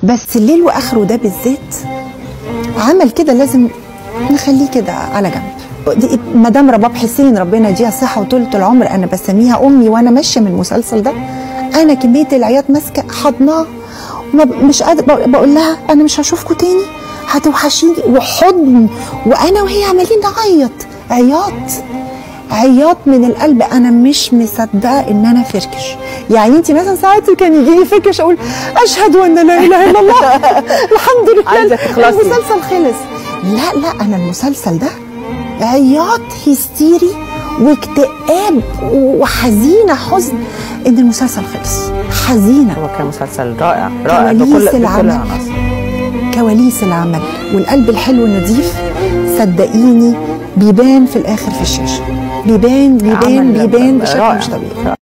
بس الليل واخره ده بالذات عمل كده لازم نخليه كده على جنب دي مدام رباب حسين ربنا يديها الصحه وطولة العمر انا بسميها امي وانا ماشيه من المسلسل ده انا كميه العياط ماسكه حضناه وما ب- مش قادره بقول لها انا مش هشوفكوا تاني هتوحشيني وحضن وانا وهي عمالين نعيط عياط عياط من القلب انا مش مصدقه ان انا فركش يعني انت مثلا ساعات كان يجي لي فركش اقول اشهد ان لا اله الا الله الحمد لله عايزة تخلصي. المسلسل خلص لا لا انا المسلسل ده عياط هستيري واكتئاب وحزينه حزن ان المسلسل خلص حزينه هو كان مسلسل رائع رائع كواليس بكل بكل العمل. العناصر كواليس العمل والقلب الحلو النظيف صدقيني بيبان في الاخر في الشاشه بيبان بيبان عمل بيبان بشكل رائع. مش طبيعي